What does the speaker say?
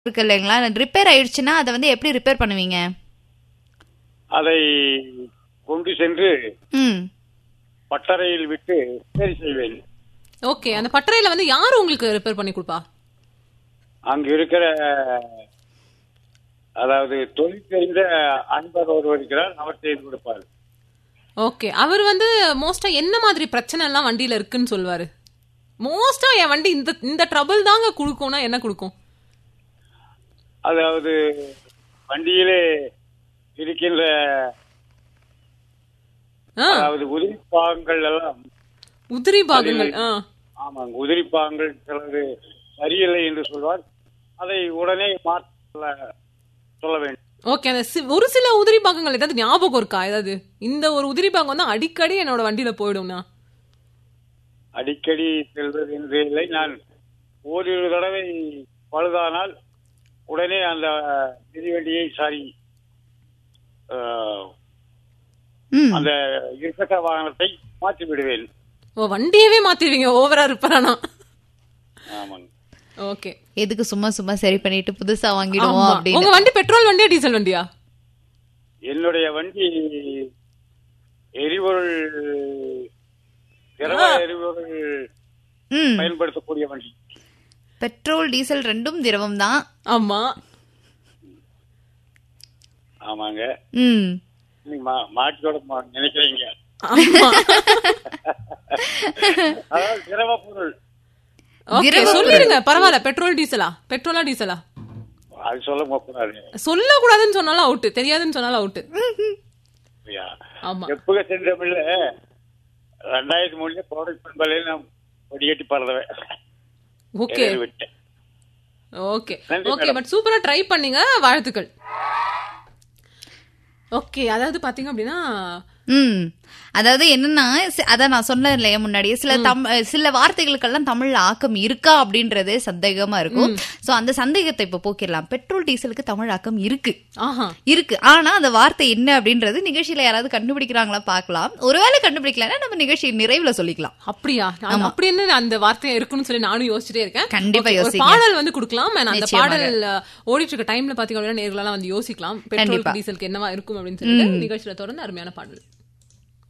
இருக்கு இல்லைங்களா ரிப்பேர் ஆயிடுச்சுன்னா அதை வந்து எப்படி ரிப்பேர் பண்ணுவீங்க அதை கொண்டு சென்று ம் பட்டறையில் விட்டு சரி செய்வேன் ஓகே அந்த பட்டறையில வந்து யாரு உங்களுக்கு ரிப்பேர் பண்ணி கொடுப்பா அங்கு இருக்கிற அதாவது தொழில் தெரிந்த அன்பர் ஒருவர் இருக்கிறார் அவர் செய்து கொடுப்பார் ஓகே அவர் வந்து மோஸ்டா என்ன மாதிரி பிரச்சனை எல்லாம் வண்டியில இருக்குன்னு சொல்லுவாரு மோஸ்டா என் வண்டி இந்த இந்த ட்ரபிள் தாங்க கொடுக்கும்னா என்ன கொடுக்கும் அதாவது வண்டியிலே இருக்கின்ற ஆ, அதாவது உதிரி பாகங்கள் எல்லாம் உதிரி பாகங்கள் ஆ. ஆமாங்க உதிரி பாகங்கள் சிலது சரியில்லை என்று சொல்வார் அதை உடனே மாற்ற சொல்ல வேண்டும் ஓகே அந்த சி- ஒரு சில உதிரி பாகங்கள் ஏதாவது ஞாபகம் இருக்கா ஏதாவது இந்த ஒரு உதிரி பாகம் வந்து அடிக்கடி என்னோட வண்டியில போயிடும்னா அடிக்கடி செல்வது என்று இல்லை நான் ஓரிரு தடவை பழுதானால் உடனே அந்த மிதிவண்டியை சாரி அஹ், ம் அந்த இருசக்கர வாகனத்தை மாற்றி விடுவேன் ஓ வண்டியவே மாத்திடுவீங்க ஓவரா ரிப்பேர் ஆனா ஆமாங்க ஓகே எதுக்கு சும்மா சும்மா சரி பண்ணிட்டு புதுசா வாங்கிடுவோம் உங்க அப்படின்னு வண்டி பெட்ரோல் வண்டியா டீசல் வண்டியா என்னுடைய வண்டி எரிபொருள் திரவ எரிபொருள் ம் பயன்படுத்தக்கூடிய வண்டி பெட்ரோல் டீசல் ரெண்டும் திரவம் தான் ஆமா ஆமாங்க ம் நீங்க மா- மாட்டியோட மா- நினைக்கிறீங்க ஆமா அதாவது திரவ பொருள் ஓகே சொல்லிருங்க பரவாயில்ல பெட்ரோல் டீசலா பெட்ரோலா டீசலா அது சொல்ல கூடாது சொல்லக்கூடாதுன்னு சொன்னாலும் அவுட்டு தெரியாதுன்னு சொன்னாலும் அவுட்டு ஐயா. ஆமா எப்பக சென்றமில்ல ரெண்டாயிரத்தி மூணுல கோடை பண்பலையில் நான் கொடியேட்டி பறந்தவன் ஓகே இடையில விட்டேன் ஓகே நன்றி, ஓகே பட் சூப்பரா ட்ரை பண்ணீங்க வாழ்த்துக்கள் ஓகே அதாவது பாத்தீங்க அப்படின்னா ம் அதாவது என்னன்னா சி- அதான் நான் சொன்னேன் இல்லையா முன்னாடியே சில தம் சில வார்த்தைகளுக்கெல்லாம் தமிழ்ல ஆக்கம் இருக்கா அப்படின்றது சந்தேகமா இருக்கும் சோ அந்த சந்தேகத்தை இப்ப போக்கிடலாம் பெட்ரோல் டீசலுக்கு தமிழ் ஆக்கம் இருக்கு ஆஹா இருக்கு ஆனா அந்த வார்த்தை என்ன அப்படின்றது நிகழ்ச்சியில யாராவது கண்டுபிடிக்கிறாங்களா பார்க்கலாம் ஒருவேளை கண்டுபிடிக்கலன்னா நம்ம நிகழ்ச்சி நிறைவுல சொல்லிக்கலாம் அப்படியா நான் அப்படி என்ன அந்த வார்த்தை இருக்குன்னு சொல்லி நானும் யோசிச்சுட்டே இருக்கேன் கண்டிப்பா Okay, ஒரு யோசிங்க. பாடல் வந்து கொடுக்கலாம் and அந்த நிச்சயமாக. பாடல் அஹ், ஓடிட்டு இருக்க டைம்ல பாத்தீங்க அப்படின்னா நேர்களெல்லாம் வந்து யோசிக்கலாம் பெட்ரோல் கண்டிப்பா. டீசலுக்கு என்னவா இருக்கும் அப்படின்னு சொல்லிட்டு நிகழ்ச்சியில தொடர்ந்து அருமையான பாடல்